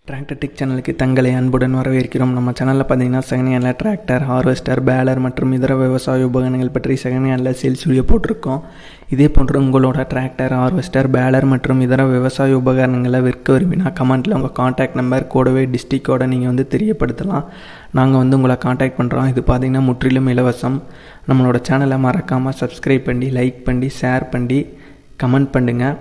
tractor tech சேனலுக்கு தங்களை அன்புடன் வரவேற்கிறோம் நம்ம சேனலில் பார்த்தீங்கன்னா second hand tractor harvester baler மற்றும் இதர விவசாய உபகரணங்கள் பற்றி செகண்ட் ஹேண்டில் சேல்ஸ் வீடியோ போட்டிருக்கோம் இதே போன்று உங்களோட டிராக்டர் ஹார்வெஸ்டர் பேலர் மற்றும் இதர விவசாய உபகரணங்களை விற்க விரும்பினா கமெண்ட்டில் உங்கள் காண்டாக்ட் நம்பர் கூடவே டிஸ்ட்ரிக்டோட நீங்கள் வந்து தெரியப்படுத்தலாம் நாங்கள் வந்து உங்களை காண்டாக்ட் பண்ணுறோம் இது பார்த்தீங்கன்னா முற்றிலும் இலவசம் நம்மளோட சேனலை மறக்காமல் சப்ஸ்கிரைப் பண்ணி லைக் பண்ணி ஷேர் பண்ணி கமெண்ட் பண்ணுங்கள்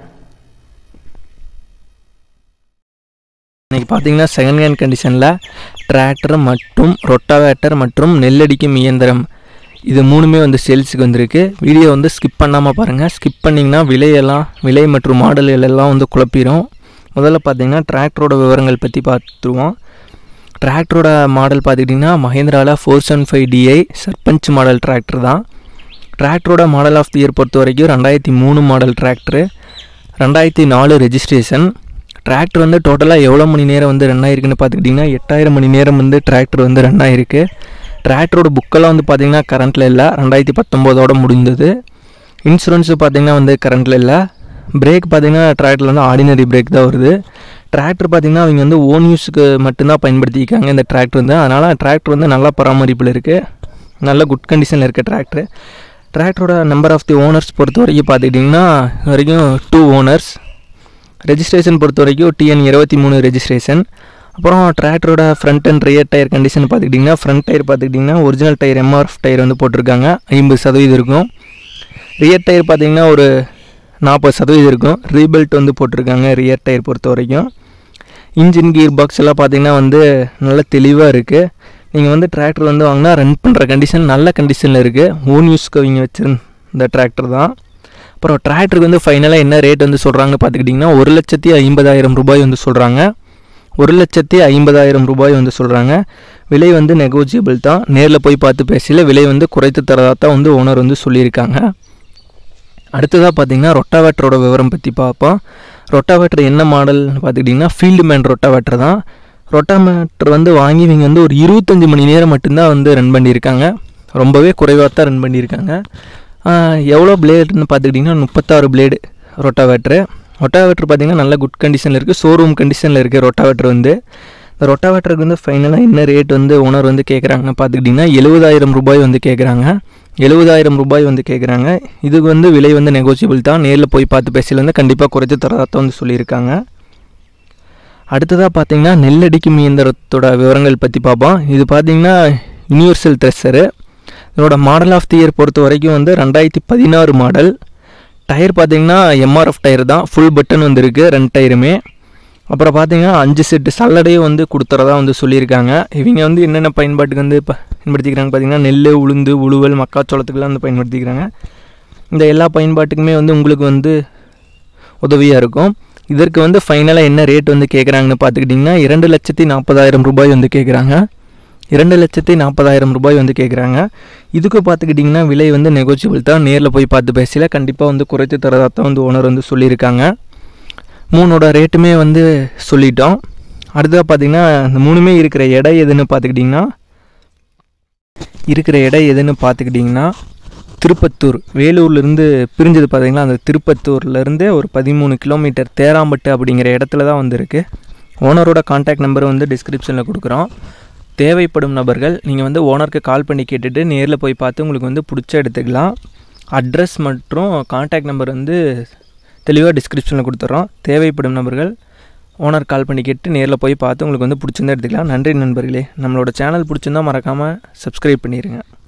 இன்றைக்கி பார்த்தீங்கன்னா செகண்ட் ஹேண்ட் கண்டிஷனில் டிராக்டர் மற்றும் ரொட்டாவேட்டர் மற்றும் நெல்லடிக்கும் இயந்திரம் இது மூணுமே வந்து சேல்ஸுக்கு வந்திருக்கு வீடியோ வந்து ஸ்கிப் பண்ணாமல் பாருங்கள் ஸ்கிப் பண்ணிங்கன்னா விலையெல்லாம் விலை மற்றும் மாடல்கள் எல்லாம் வந்து குழப்பிடும் முதல்ல பார்த்தீங்கன்னா டிராக்டரோட விவரங்கள் பற்றி பார்த்துருவோம் டிராக்டரோட மாடல் பார்த்துக்கிட்டிங்கன்னா மஹேந்திராவில் four seven five DI Sarpanch model tractor தான் டிராக்டரோட மாடல் ஆஃப் தி இயர் பொறுத்த வரைக்கும் ரெண்டாயிரத்தி மூணு மாடல் டிராக்டரு ரெண்டாயிரத்தி நாலு ரெஜிஸ்ட்ரேஷன் டிராக்டர் வந்து டோட்டலாக எவ்வளோ மணி நேரம் வந்து ரன் ஆயிருக்குன்னு பார்த்துக்கிட்டிங்கன்னா எட்டாயிரம் மணி நேரம் வந்து டிராக்டர் வந்து ரன் ஆயிருக்கு டிராக்டரோட புக்கெல்லாம் வந்து பார்த்திங்கன்னா கரண்ட்டில் இல்லை ரெண்டாயிரத்தி பத்தொம்போதோட முடிந்தது இன்சூரன்ஸு பார்த்திங்கன்னா வந்து கரண்ட்டில் இல்லை பிரேக் பார்த்திங்கன்னா டிராக்டரில் வந்து ஆர்டினரி பிரேக் தான் வருது டிராக்டர் பார்த்திங்கன்னா அவங்க வந்து ஓன் யூஸுக்கு மட்டும்தான் பயன்படுத்திக்காங்க இந்த டிராக்டர் வந்து அதனால் டிராக்டர் வந்து நல்லா பராமரிப்பில் இருக்குது நல்ல குட் கண்டிஷனில் இருக்க டிராக்டர் டிராக்டரோட நம்பர் ஆஃப் தி ஓனர்ஸ் பொறுத்த வரைக்கும் பார்த்துக்கிட்டிங்கன்னா இது வரைக்கும் டூ ஓனர்ஸ் ரெஜிஸ்ட்ரேஷன் பொறுத்த வரைக்கும் டிஎன் இருபத்தி மூணு ரெஜிஸ்ட்ரேஷன் அப்புறம் டிராக்டரோட front and rear tyre condition பார்த்துக்கிட்டிங்கன்னா ஃப்ரண்ட் டயர் பார்த்துக்கிட்டிங்கன்னா ஒரிஜினல் டயர் எம்ஆர்எஃப் டயர் வந்து போட்டிருக்காங்க ஐம்பது சதவீதம் இருக்கும் ரியர் டயர் பார்த்திங்கன்னா ஒரு நாற்பது சதவீதம் இருக்கும் ரீபெல்ட் வந்து போட்டிருக்காங்க ரியர் டயர் பொறுத்த வரைக்கும் இன்ஜின் கீர் பாக்ஸ் எல்லாம் பார்த்திங்கன்னா வந்து நல்ல தெளிவாக இருக்குது நீங்கள் வந்து டிராக்டர் வந்து வாங்கினா ரன் பண்ணுற கண்டிஷன் நல்ல கண்டிஷனில் இருக்குது ஓன் யூஸ்க்கு அவங்க வச்சுருந்த டிராக்டர் தான் அப்புறம் டிராக்டருக்கு வந்து ஃபைனலாக என்ன ரேட் வந்து சொல்கிறாங்கன்னு பார்த்துக்கிட்டிங்கன்னா ஒரு லட்சத்தி ஐம்பதாயிரம் ரூபாய் வந்து சொல்கிறாங்க ஒரு லட்சத்தி ஐம்பதாயிரம் ரூபாய் வந்து சொல்கிறாங்க விலை வந்து நெகோஜியபிள் தான் நேரில் போய் பார்த்து பேசல விலை வந்து குறைத்து தரதாக தான் வந்து ஓனர் வந்து சொல்லியிருக்காங்க அடுத்ததாக பார்த்தீங்கன்னா ரொட்டாவேட்டரோட விவரம் பற்றி பார்ப்போம் ரொட்டாவேட்டர் என்ன மாடல்னு பார்த்துக்கிட்டிங்கன்னா ஃபீல்டு மேன் ரொட்டாவேட்டர் தான் ரொட்டாவேட்டர் வந்து வாங்கி இவங்க வந்து ஒரு இருபத்தஞ்சி மணி நேரம் மட்டும்தான் வந்து ரன் பண்ணியிருக்காங்க ரொம்பவே குறைவாக தான் ரன் பண்ணியிருக்காங்க எவ்வளோ பிளேடுன்னு பார்த்துக்கிட்டிங்கன்னா முப்பத்தாறு பிளேடு ரொட்டாவேட்ரு ரொட்டாவேட்ரு பார்த்திங்கன்னா நல்ல குட் கண்டிஷனில் இருக்குது ஷோரூம் கண்டிஷனில் இருக்குது ரொட்டாவேட்ரு வந்து இந்த ரொட்டாவேட்டருக்கு வந்து ஃபைனலாக என்ன ரேட் வந்து ஓனர் வந்து கேட்குறாங்கன்னு பார்த்துக்கிட்டிங்கன்னா எழுபதாயிரம் ரூபாய் வந்து கேட்குறாங்க எழுபதாயிரம் ரூபாய் வந்து கேட்குறாங்க இதுக்கு வந்து விலை வந்து நெகோசியபிள் தான் நேரில் போய் பார்த்து பேசல வந்து கண்டிப்பாக குறைத்து தரதாக வந்து சொல்லியிருக்காங்க அடுத்ததாக பார்த்தீங்கன்னா நெல்லடிக்கும் இயந்திரத்தோட விவரங்கள் பற்றி பார்ப்போம் இது பார்த்திங்கன்னா யூனிவர்சல் த்ரெஷரு இதோட மாடல் ஆஃப் தி இயர் பொறுத்த வரைக்கும் வந்து ரெண்டாயிரத்தி பதினாறு மாடல் டயர் பார்த்தீங்கன்னா எம்ஆர்எஃப் டயர் தான் ஃபுல் பட்டன் வந்துருக்கு ரெண்டு டயருமே அப்புறம் பார்த்தீங்கன்னா அஞ்சு செட்டு சல்லடையும் வந்து கொடுத்துறதா வந்து சொல்லியிருக்காங்க இவங்க வந்து என்னென்ன பயன்பாட்டுக்கு வந்து இப்போ பயன்படுத்திக்கிறாங்க பார்த்தீங்கன்னா நெல் உளுந்து உழுவல் மக்காச்சோளத்துக்கெல்லாம் வந்து பயன்படுத்திக்கிறாங்க இந்த எல்லா பயன்பாட்டுக்குமே வந்து உங்களுக்கு வந்து உதவியாக இருக்கும் இதற்கு வந்து ஃபைனலாக என்ன ரேட் வந்து கேட்குறாங்கன்னு பார்த்துக்கிட்டிங்கன்னா இரண்டு லட்சத்தி நாற்பதாயிரம் ரூபாய் வந்து கேட்குறாங்க இரண்டு லட்சத்தி நாற்பதாயிரம் ரூபாய் வந்து கேட்குறாங்க இதுக்கு பார்த்துக்கிட்டிங்கன்னா விலை வந்து நெகோசியபிள் தான் நேரில் போய் பார்த்து பேசல கண்டிப்பாக வந்து குறைத்து தரதாக தான் வந்து ஓனர் வந்து சொல்லியிருக்காங்க மூணோட ரேட்டுமே வந்து சொல்லிட்டோம் அடுத்ததாக பார்த்திங்கன்னா இந்த மூணுமே இருக்கிற எடை எதுன்னு பார்த்துக்கிட்டிங்கன்னா இருக்கிற எடை எதுன்னு பார்த்துக்கிட்டிங்கன்னா திருப்பத்தூர் வேலூர்லேருந்து பிரிஞ்சது பார்த்திங்கன்னா அந்த திருப்பத்தூர்லேருந்து ஒரு பதிமூணு கிலோமீட்டர் தேராம்பட்டு அப்படிங்கிற இடத்துல தான் வந்து இருக்குது ஓனரோட கான்டாக்ட் நம்பர் வந்து டிஸ்கிரிப்ஷனில் கொடுக்குறோம் தேவைப்படும் நபர்கள் நீங்கள் வந்து ஓனருக்கு கால் பண்ணி கேட்டுட்டு நேரில் போய் பார்த்து உங்களுக்கு வந்து பிடிச்ச எடுத்துக்கலாம் அட்ரஸ் மற்றும் கான்டாக்ட் நம்பர் வந்து தெளிவாக டிஸ்கிரிப்ஷனில் கொடுத்துட்றோம் தேவைப்படும் நபர்கள் ஓனர் கால் பண்ணி கேட்டு நேரில் போய் பார்த்து உங்களுக்கு வந்து பிடிச்சிருந்தா எடுத்துக்கலாம் நன்றி நண்பர்களே நம்மளோட சேனல் பிடிச்சிருந்தா மறக்காமல் சப்ஸ்கிரைப் பண்ணிடுங்க